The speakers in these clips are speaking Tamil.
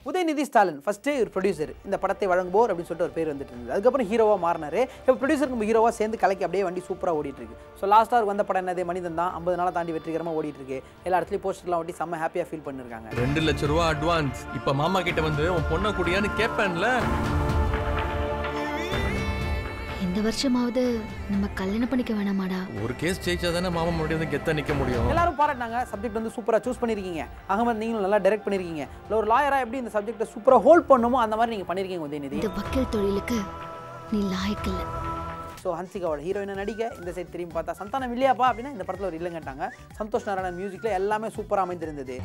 உதயநிதி ஸ்டாலின் ஃபர்ஸ்ட் ஒரு ப்ரொடியூசர் இந்த படத்தை வழங்குவோர் அப்படின்னு சொல்லிட்டு ஒரு பேர் வந்துட்டு இருந்தது அதுக்கப்புறம் ஹீரோவா மாறினாரு இப்போ ப்ரொடியூசருக்கு ஹீரோவா சேர்ந்து கலக்கி அப்படியே வண்டி சூப்பராக ஓடிட்டு இருக்கு ஸோ லாஸ்ட்டாக வந்த படம் என்னது மனிதன் தான் ஐம்பது நாளை தாண்டி வெற்றிகரமாக ஓடிட்டு இருக்கு எல்லா இடத்துலையும் போஸ்டர்லாம் ஓட்டி செம்ம ஹாப்பியாக ஃபீல் பண்ணிருக்காங்க ரெண்டு லட்ச ரூபா அட்வான்ஸ் இப்ப மாமா கிட்ட வந்து உன் பொண்ணை குடியான்னு கேட்பேன்ல இந்த வருஷமாவது நம்ம கல்யாணம் பண்ணிக்க வேணாமாடா ஒரு கேஸ் ஜெயிச்சா தானே மாமா முன்னாடி வந்து கெத்த நிக்க முடியும் எல்லாரும் பாராட்டினாங்க சப்ஜெக்ட் வந்து சூப்பராக சூஸ் பண்ணியிருக்கீங்க அகமது நீங்களும் நல்லா டைரக்ட் பண்ணியிருக்கீங்க இல்லை ஒரு லாயராக எப்படி இந்த சப்ஜெக்ட்டை சூப்பராக ஹோல்ட் பண்ணுமோ அந்த மாதிரி நீங்கள் பண்ணியிருக்கீங்க உதயநிதி இந்த வக்கீல் தொழிலுக்கு நீ லாயக்கில்லை ஸோ ஹன்சிகாவோட ஹீரோயினை நடிக்க இந்த சைடு திரும்பி பார்த்தா சந்தானம் இல்லையாப்பா அப்படின்னா இந்த படத்தில் ஒரு இல்லைங்கட்டாங்க சந்தோஷ் நாராயணன் மியூசிக்கில் எல்லாமே சூப்பராக அமைந்திருந்தது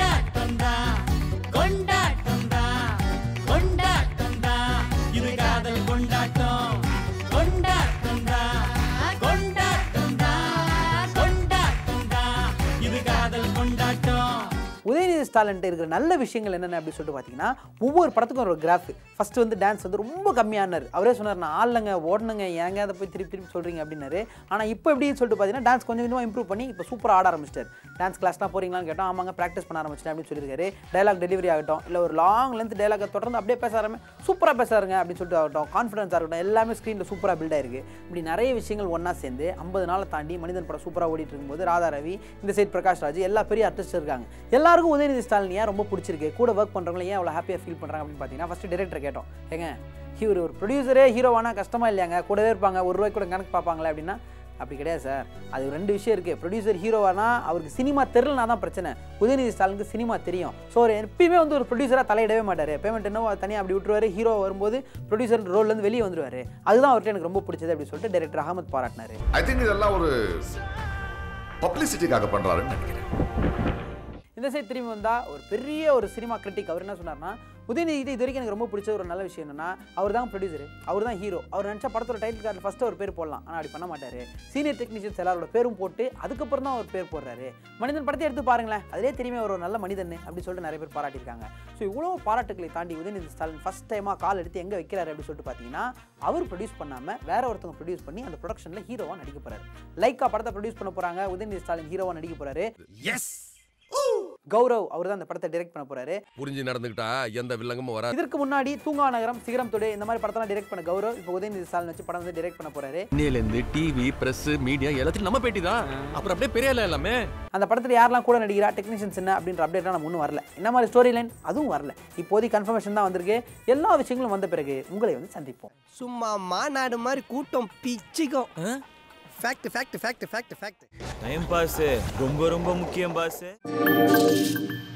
உதயநிதி ஸ்டாலின்ட்டு இருக்கிற நல்ல விஷயங்கள் என்னென்ன அப்படின்னு சொல்லிட்டு பார்த்தீங்கன்னா ஒவ்வொரு படத்துக்கும் ஒரு கிராஃப் ஃபர்ஸ்ட் வந்து டான்ஸ் வந்து ரொம்ப கம்மியானார் அவரே சொன்னார் நான் ஆடலங்க ஓடணுங்க ஏங்க அதை போய் திருப்பி திருப்பி சொல்கிறீங்க அப்படின்னாரு ஆனால் இப்போ எப்படின்னு சொல்லிட்டு பார்த்தீங்கன்னா டான்ஸ் கொஞ்சம் கொஞ்சமாக இம்ப்ரூவ் பண்ணி இப்போ சூப்பராக ஆட ஆரம்பிச்சிட்டார் டான்ஸ் கிளாஸ்லாம் போறீங்களான்னு கேட்டோம் ஆமாங்க ப்ராக்டிஸ் பண்ண ஆரம்பிச்சிட்டேன் அப்படின்னு சொல்லியிருக்காரு டைலாக் டெலிவரி ஆகட்டும் இல்லை ஒரு லாங் லென்த் டைலாக தொடர்ந்து அப்படியே பேச ஆரம்பி சூப்பராக பேசுறாருங்க அப்படின்னு சொல்லிட்டு ஆகட்டும் கான்ஃபிடன்ஸாக இருக்கட்டும் எல்லாமே ஸ்க்ரீனில் சூப்பராக பில்ட் ஆயிருக்கு இப்படி நிறைய விஷயங்கள் ஒன்றா சேர்ந்து ஐம்பது நாளை தாண்டி மனிதன் படம் சூப்பராக ஓடிட்டு இருக்கும்போது ராதா ரவி இந்த சைட் பிரகாஷ் ராஜ் எல்லா பெரிய ஆர்டிஸ்ட் இருக்காங்க எல்லாருக்கும் உதயநிதி ஸ்டாலின் ஏன் ரொம்ப பிடிச்சிருக்கு கூட ஒர்க் பண்ணுறவங்க ஏன் அவ்வளோ ஹாப்பியாக ஃபீல் பண்ணுறாங்க அப்படின்னு பார்த்தீங்கன்னா ஃபஸ்ட்டு டேரக்டர் கேட்டோம் ஏங்க இவர் ஒரு ப்ரொடியூசரே ஹீரோவானா கஷ்டமா இல்லையாங்க கூடவே இருப்பாங்க ஒரு ரூபாய்க்கு கூட கணக்கு பார்ப்பாங்களே அப்படின்னா அப்படி கிடையாது சார் அது ரெண்டு விஷயம் இருக்குது ப்ரொடியூசர் ஹீரோவானா அவருக்கு சினிமா தெரிலனா தான் பிரச்சனை உதயநிதி ஸ்டாலினுக்கு சினிமா தெரியும் ஸோ அவர் எப்பயுமே வந்து ஒரு ப்ரொடியூசராக தலையிடவே மாட்டார் பேமெண்ட் என்ன தனியாக அப்படி விட்டுருவாரு ஹீரோ வரும்போது ப்ரொடியூசர் ரோல்லேருந்து வெளியே வந்துருவாரு அதுதான் அவர்கிட்ட எனக்கு ரொம்ப பிடிச்சது அப்படின்னு சொல்லிட்டு டைரக்டர் அகமத் பாராட்டினாரு ஐ திங்க் இதெல்லாம் ஒரு பப்ளிசிட்டிக்காக பண்றாருன்னு நினைக்கிறேன் இந்த சைடு திரும்பி வந்தால் ஒரு பெரிய ஒரு சினிமா கிரிட்டிக் அவர் என்ன சொன்னார்னா உதயநிதி இது வரைக்கும் எனக்கு ரொம்ப பிடிச்ச ஒரு நல்ல விஷயம் என்னன்னா அவர் தான் ப்ரொடியூசர் அவர் தான் ஹீரோ அவர் நினச்சா படத்தோட டைட்டில் கார்டில் ஃபஸ்ட்டு ஒரு பேர் போடலாம் ஆனால் அப்படி பண்ண மாட்டார் சீனியர் டெக்னீஷியன்ஸ் எல்லாரோட பேரும் போட்டு அதுக்கப்புறம் தான் அவர் பேர் போடுறாரு மனிதன் படத்தை எடுத்து பாருங்களேன் அதிலே தெரியுமே அவர் ஒரு நல்ல மனிதன் அப்படி சொல்லிட்டு நிறைய பேர் பாராட்டியிருக்காங்க ஸோ இவ்வளோ பாராட்டுகளை தாண்டி உதயநிதி ஸ்டாலின் ஃபஸ்ட் டைமாக கால் எடுத்து எங்கே வைக்கிறாரு அப்படின்னு சொல்லிட்டு பார்த்தீங்கன்னா அவர் ப்ரொடியூஸ் பண்ணாமல் வேற ஒருத்தவங்க ப்ரொடியூஸ் பண்ணி அந்த ப்ரொடக்ஷனில் ஹீரோவாக நடிக்க போறாரு லைக்கா படத்தை ப்ரொடியூஸ் பண்ண போகிறாங்க உதயநிதி ஸ்டாலின் ஹீரோவாக நடிக்க போறாரு எஸ் கௌரவ் அவர் தான் அந்த படத்தை டைரக்ட் பண்ண போறாரு புரிஞ்சு நடந்துக்கிட்டா எந்த வில்லங்கமும் வராது இதற்கு முன்னாடி தூங்கா நகரம் சிகரம் தொடு இந்த மாதிரி படத்தெல்லாம் டைரக்ட் பண்ண கௌரவ் இப்போ உதயநிதி ஸ்டாலின் வச்சு படம் வந்து டைரக்ட் பண்ண போறாரு இன்னையிலேருந்து டிவி பிரஸ் மீடியா எல்லாத்தையும் நம்ம பேட்டி தான் அப்புறம் அப்படியே பெரிய ஆளா எல்லாமே அந்த படத்தில் யாரெல்லாம் கூட நடிக்கிறா டெக்னீஷியன்ஸ் என்ன அப்படின்ற அப்டேட்லாம் நம்ம ஒன்றும் வரல என்ன மாதிரி ஸ்டோரி லைன் அதுவும் வரல இப்போதைக்கு கன்ஃபர்மேஷன் தான் வந்திருக்கு எல்லா விஷயங்களும் வந்த பிறகு உங்களை வந்து சந்திப்போம் சும்மா மாநாடு மாதிரி கூட்டம் பிச்சுக்கும் fact fact fact fact fact time pass ரொம்ப ரொம்ப முக்கியம் பாஸ்